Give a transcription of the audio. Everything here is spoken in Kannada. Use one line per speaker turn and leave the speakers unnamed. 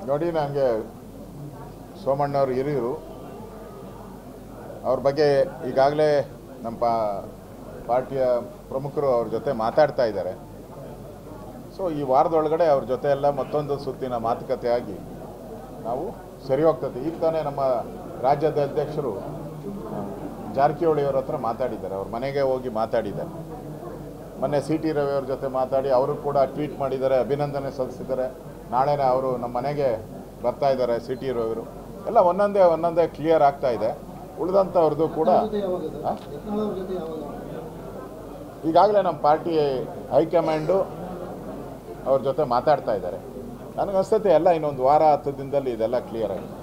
ನೋಡಿ ನನಗೆ ಸೋಮಣ್ಣವ್ರು ಹಿರಿಯರು ಅವ್ರ ಬಗ್ಗೆ ಈಗಾಗಲೇ ನಮ್ಮ ಪಾ ಪಾರ್ಟಿಯ ಪ್ರಮುಖರು ಅವ್ರ ಜೊತೆ ಮಾತಾಡ್ತಾ ಇದ್ದಾರೆ ಸೊ ಈ ವಾರದೊಳಗಡೆ ಅವ್ರ ಜೊತೆ ಎಲ್ಲ ಮತ್ತೊಂದು ಸುತ್ತಿನ ಮಾತುಕತೆ ಆಗಿ ನಾವು ಸರಿ ಹೋಗ್ತದೆ ಈಗ ತಾನೇ ನಮ್ಮ ರಾಜ್ಯದ ಅಧ್ಯಕ್ಷರು ಆ, ಜಾರಕಿಹೊಳಿ ಅವ್ರ ಹತ್ರ ಮಾತಾಡಿದ್ದಾರೆ ಅವ್ರ ಮನೆಗೆ ಹೋಗಿ ಮಾತಾಡಿದ್ದಾರೆ ಮೊನ್ನೆ ಸಿ ಟಿ ರವಿ ಅವ್ರ ಜೊತೆ ಮಾತಾಡಿ ಅವರು ಕೂಡ ಟ್ವೀಟ್ ಮಾಡಿದ್ದಾರೆ ಅಭಿನಂದನೆ ಸಲ್ಲಿಸಿದ್ದಾರೆ ನಾಳೆನೇ ಅವರು ನಮ್ಮ ಮನೆಗೆ ಬರ್ತಾ ಇದ್ದಾರೆ ಸಿ ಟಿ ರವಿಯವರು ಎಲ್ಲ ಒಂದೊಂದೇ ಒಂದೊಂದೇ ಕ್ಲಿಯರ್ ಆಗ್ತಾ ಇದೆ ಉಳಿದಂಥವ್ರದ್ದು ಕೂಡ ಆ? ಈಗಾಗಲೇ ನಮ್ಮ ಪಾರ್ಟಿ ಹೈಕಮಾಂಡು ಅವ್ರ ಜೊತೆ ಮಾತಾಡ್ತಾ ಇದ್ದಾರೆ ನನಗನ್ಸುತ್ತೆ ಎಲ್ಲ ಇನ್ನೊಂದು ವಾರ ಹತ್ತು ದಿನದಲ್ಲಿ ಇದೆಲ್ಲ ಕ್ಲಿಯರ್ ಆಗಿದೆ